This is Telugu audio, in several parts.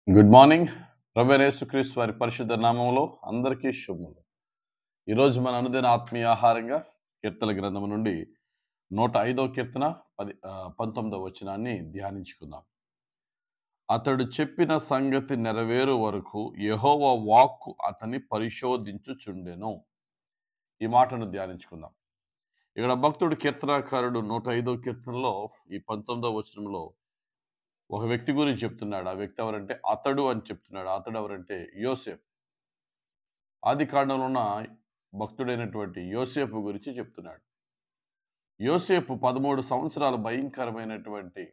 గుడ్ మార్నింగ్ రవేనేసుక్రీస్తు వారి పరిశుద్ధ నామంలో అందరికీ శుభములు ఈరోజు మన అనుదిన ఆత్మీయ ఆహారంగా కీర్తన గ్రంథం నుండి నూట ఐదో కీర్తన పది ఆ, పంతొమ్మిదవ వచనాన్ని ధ్యానించుకుందాం అతడు చెప్పిన సంగతి నెరవేరు వరకు యెహోవా వాక్కు అతని పరిశోధించుచుండెను ఈ మాటను ధ్యానించుకుందాం ఇక్కడ భక్తుడు కీర్తనాకారుడు నూట ఐదో కీర్తనలో ఈ పంతొమ్మిదవ వచనంలో ఒక వ్యక్తి గురించి చెప్తున్నాడు ఆ వ్యక్తి ఎవరంటే అతడు అని చెప్తున్నాడు అతడు ఎవరంటే యోసేపు ఆది కాండంలో ఉన్న భక్తుడైనటువంటి యోసేపు గురించి చెప్తున్నాడు యోసేపు పదమూడు సంవత్సరాల భయంకరమైనటువంటి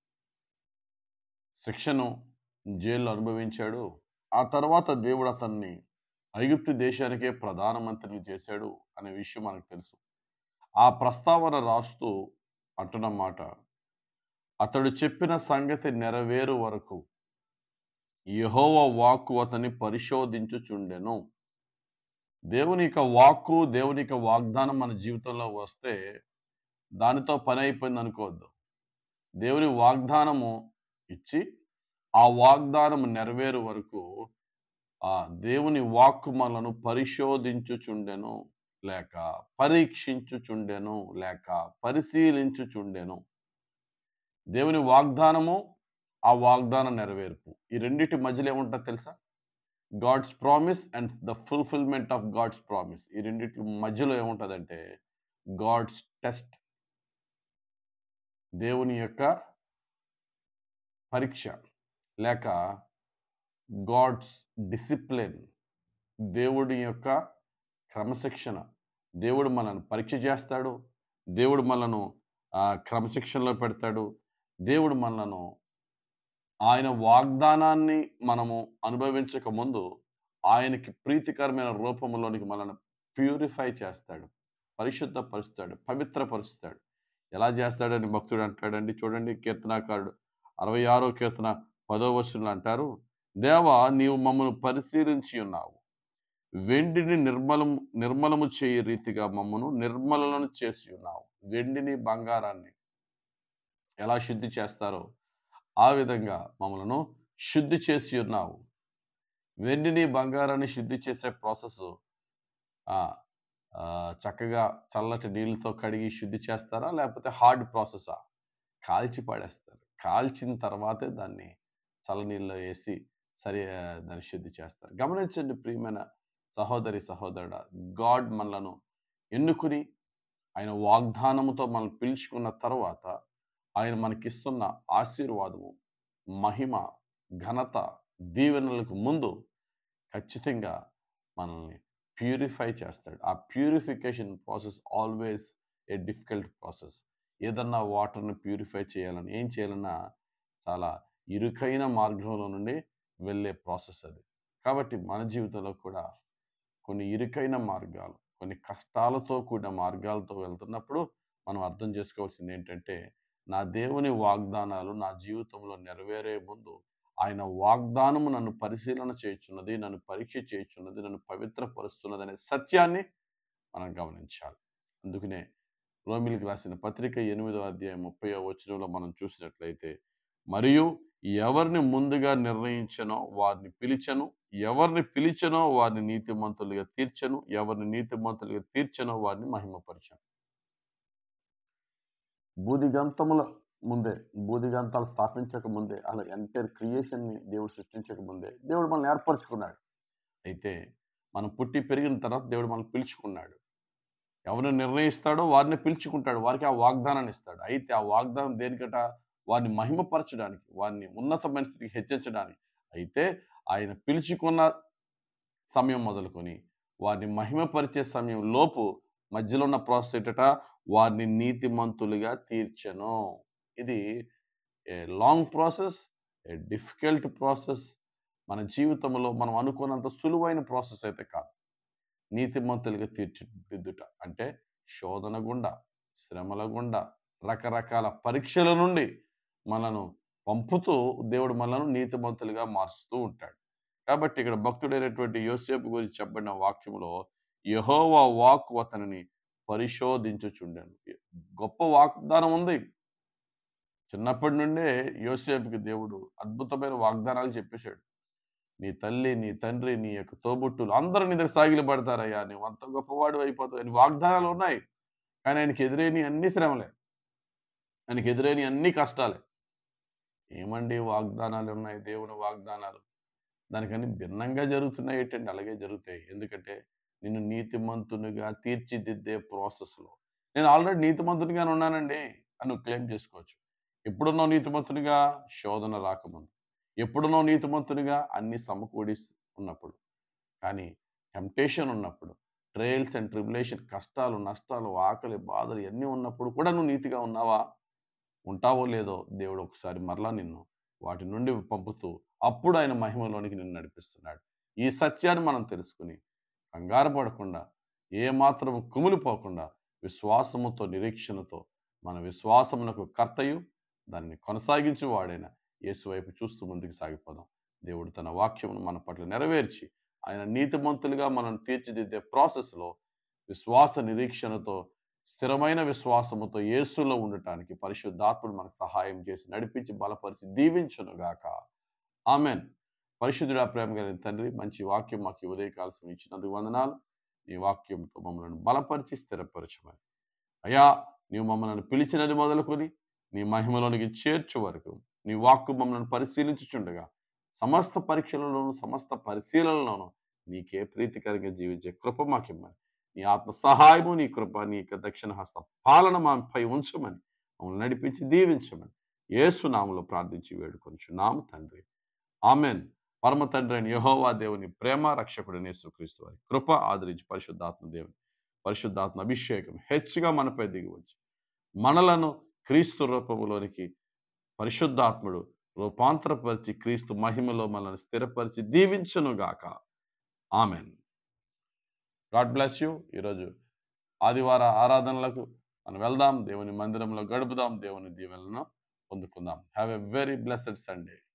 శిక్షను జైల్లో అనుభవించాడు ఆ తర్వాత దేవుడు అతన్ని ఐగుప్తు దేశానికే ప్రధానమంత్రిని చేశాడు అనే విషయం మనకు తెలుసు ఆ ప్రస్తావన రాస్తూ అంటున్నమాట అతడు చెప్పిన సంగతి నెరవేరు వరకు యెహోవా వాక్కు అతని పరిశోధించుచుండెను దేవుని యొక్క వాక్కు దేవుని యొక్క వాగ్దానం మన జీవితంలో వస్తే దానితో పని అయిపోయింది అనుకోవద్దు దేవుని వాగ్దానము ఇచ్చి ఆ వాగ్దానం నెరవేరు వరకు ఆ దేవుని వాక్కు మనను పరిశోధించుచుండెను లేక పరీక్షించుచుండెను లేక పరిశీలించుచుండెను దేవుని వాగ్దానము ఆ వాగ్దాన నెరవేర్పు ఈ రెండిటి మధ్యలో ఏముంటుంది తెలుసా God's promise and the fulfilment of God's promise ఈ రెండిటి మధ్యలో ఏముంటుందంటే గాడ్స్ టెస్ట్ దేవుని యొక్క పరీక్ష లేక గాడ్స్ డిసిప్లిన్ దేవుడి యొక్క క్రమశిక్షణ దేవుడు మనల్ని పరీక్ష చేస్తాడు దేవుడు మనను ఆ, క్రమశిక్షణలో పెడతాడు దేవుడు మనలను ఆయన వాగ్దానాన్ని మనము అనుభవించక ముందు ఆయనకి ప్రీతికరమైన రూపంలోనికి మనల్ని ప్యూరిఫై చేస్తాడు పరిశుద్ధపరుస్తాడు పవిత్రపరుస్తాడు ఎలా చేస్తాడని భక్తుడు అంటాడండి చూడండి కీర్తనాకారుడు అరవై ఆరో కీర్తన పదో వచనంలో అంటారు దేవా నీవు మమ్మల్ని పరిశీలించి ఉన్నావు వెండిని నిర్మలం నిర్మలము చేయ రీతిగా మమ్మను నిర్మలను చేసి ఉన్నావు వెండిని బంగారాన్ని ఎలా శుద్ధి చేస్తారో ఆ విధంగా మమ్మలను శుద్ధి చేసి ఉన్నావు వెండిని బంగారాన్ని శుద్ధి చేసే ప్రాసెస్ చక్కగా చల్లటి నీళ్ళతో కడిగి శుద్ధి చేస్తారా లేకపోతే హార్డ్ ప్రాసెసా కాల్చి పాడేస్తారు కాల్చిన తర్వాతే దాన్ని చల్లనీళ్ళలో వేసి సరి ఆ, దాన్ని శుద్ధి చేస్తారు గమనించండి ప్రియమైన సహోదరి సహోదరుడ గాడ్ మనలను ఎన్నుకుని ఆయన వాగ్దానముతో మనం పిలుచుకున్న తర్వాత ఆయన మనకిస్తున్న ఆశీర్వాదము మహిమ ఘనత దీవెనలకు ముందు ఖచ్చితంగా మనల్ని ప్యూరిఫై చేస్తాడు ఆ purification process always a difficult process ఏదన్నా వాటర్ని ప్యూరిఫై చేయాలని ఏం చేయాలన్నా చాలా ఇరుకైన మార్గంలో నుండి వెళ్ళే ప్రాసెస్ అది కాబట్టి మన జీవితంలో కూడా కొన్ని ఇరుకైన మార్గాలు కొన్ని కష్టాలతో కూడిన మార్గాలతో వెళ్తున్నప్పుడు మనం అర్థం చేసుకోవాల్సింది ఏంటంటే నా దేవుని వాగ్దానాలు నా జీవితంలో నెరవేరే ముందు ఆయన వాగ్దానము నన్ను పరిశీలన చేయుచున్నది నన్ను పరీక్ష చేయుచున్నది నన్ను పవిత్రపరుస్తున్నది అనే సత్యాన్ని మనం గమనించాలి అందుకనే రోమిలికి రాసిన పత్రిక ఎనిమిదో అధ్యాయం ముప్పై వచనంలో మనం చూసినట్లయితే మరియు ఎవరిని ముందుగా నిర్ణయించనో వారిని పిలిచను ఎవరిని పిలిచనో వారిని నీతిమంతులుగా తీర్చను ఎవరిని నీతిమంతులుగా తీర్చనో వారిని మహిమపరచను బూదిగంతముల ముందే బూదిగంతాలు స్థాపించక ముందే అలా ఎంటైర్ క్రియేషన్ని దేవుడు సృష్టించక ముందే దేవుడు మనల్ని ఏర్పరచుకున్నాడు అయితే మనం పుట్టి పెరిగిన తర్వాత దేవుడు మనల్ని పిలుచుకున్నాడు ఎవరిని నిర్ణయిస్తాడో వారిని పిలుచుకుంటాడు వారికి ఆ వాగ్దానాన్ని ఇస్తాడు అయితే ఆ వాగ్దానం దేనికట వారిని మహిమపరచడానికి వారిని ఉన్నతమైన స్థితికి హెచ్చరించడానికి అయితే ఆయన పిలుచుకున్న సమయం మొదలుకొని వారిని మహిమపరిచే సమయం లోపు మధ్యలో ఉన్న ప్రాసెస్ ఏంటట వారిని నీతిమంతులుగా తీర్చను ఇది a long process a difficult process మన జీవితంలో మనం అనుకున్నంత సులువైన ప్రాసెస్ అయితే కాదు నీతిమంతులుగా తీర్చిదిద్దుట అంటే శోధన గుండా శ్రమల గుండా రకరకాల పరీక్షల నుండి మనను పంపుతూ దేవుడు మనలను నీతిమంతులుగా మారుస్తూ ఉంటాడు కాబట్టి ఇక్కడ భక్తుడైనటువంటి యోసేపు గురించి చెప్పబడిన వాక్యంలో యహోవా వాక్ అతనిని పరిశోధించుచుండాను గొప్ప వాగ్దానం ఉంది చిన్నప్పటి నుండే యోసేపుకి దేవుడు అద్భుతమైన వాగ్దానాలు చెప్పేశాడు నీ తల్లి నీ తండ్రి నీ యొక్క తోబుట్టులు అందరూ నీ దగ్గర సాగిలు పడతారయ్యా నువ్వు అంత గొప్పవాడు అయిపోతావు అని వాగ్దానాలు ఉన్నాయి కానీ ఆయనకి ఎదురైన అన్ని శ్రమలే ఆయనకి ఎదురైన అన్ని కష్టాలే ఏమండి వాగ్దానాలు ఉన్నాయి దేవుని వాగ్దానాలు దానికని భిన్నంగా జరుగుతున్నాయి ఏంటండి అలాగే జరుగుతాయి ఎందుకంటే నిన్ను నీతిమంతునిగా తీర్చిదిద్దే ప్రాసెస్లో నేను ఆల్రెడీ నీతిమంతునిగానే ఉన్నానండి అని నువ్వు క్లెయిమ్ చేసుకోవచ్చు ఎప్పుడున్నావు నీతిమంతునిగా శోధన రాకముందు ఎప్పుడున్నావు నీతిమంతునిగా అన్ని సమకూడి ఉన్నప్పుడు కానీ టెంప్టేషన్ ఉన్నప్పుడు ట్రయల్స్ అండ్ ట్రిబులేషన్ కష్టాలు నష్టాలు ఆకలి బాధలు ఇవన్నీ ఉన్నప్పుడు కూడా నువ్వు నీతిగా ఉన్నావా ఉంటావో లేదో దేవుడు ఒకసారి మరలా నిన్ను వాటి నుండి పంపుతూ అప్పుడు ఆయన మహిమలోనికి నిన్ను నడిపిస్తున్నాడు ఈ సత్యాన్ని మనం తెలుసుకుని కంగారు పడకుండా ఏ మాత్రం కుమిలిపోకుండా విశ్వాసముతో నిరీక్షణతో మన విశ్వాసమునకు కర్తయు దానిని కొనసాగించు వాడైన యేసు వైపు చూస్తూ ముందుకు సాగిపోదాం దేవుడు తన వాక్యమును మన పట్ల నెరవేర్చి ఆయన నీతిమంతులుగా మనం తీర్చిదిద్దే ప్రాసెస్లో విశ్వాస నిరీక్షణతో స్థిరమైన విశ్వాసముతో యేసులో ఉండటానికి పరిశుద్ధాత్ముడు మనకు సహాయం చేసి నడిపించి బలపరిచి దీవించునుగాక ఆమెన్ పరిశుద్ధుడా ప్రేమ కలిగిన తండ్రి మంచి వాక్యం మాకు ఈ ఉదయకాలసం ఇచ్చినందుకు వందనాలు నీ వాక్యంతో మమ్మల్ని బలపరిచి స్థిరపరచమని అయ్యా నీవు మమ్మల్ని పిలిచినది మొదలుకొని నీ మహిమలోనికి చేర్చు వరకు నీ వాక్కు మమ్మల్ని పరిశీలించుచుండగా సమస్త పరీక్షలలోనూ సమస్త పరిశీలనలోనూ నీకే ప్రీతికరంగా జీవించే కృప మాకిమ్మని నీ ఆత్మ సహాయము నీ కృప నీ యొక్క దక్షిణ హస్త పాలన మాపై ఉంచమని మమ్మల్ని నడిపించి దీవించమని యేసు నామలో ప్రార్థించి వేడుకొంచున్నాము తండ్రి ఆమెన్ పరమ తండ్రి అయిన యెహోవా దేవుని ప్రేమ రక్షకుడైన యేసుక్రీస్తు వారి కృప ఆదరించి పరిశుద్ధాత్మ దేవుని పరిశుద్ధాత్మ అభిషేకం హెచ్చుగా మనపై దిగి వచ్చి మనలను క్రీస్తు రూపములోనికి పరిశుద్ధాత్ముడు రూపాంతరపరిచి క్రీస్తు మహిమలో మనల్ని స్థిరపరిచి దీవించునుగాక ఆమెన్ గాడ్ బ్లెస్ యూ ఈరోజు ఆదివార ఆరాధనలకు మనం వెళ్దాం దేవుని మందిరంలో గడుపుదాం దేవుని దీవెనలను పొందుకుందాం have a very blessed Sunday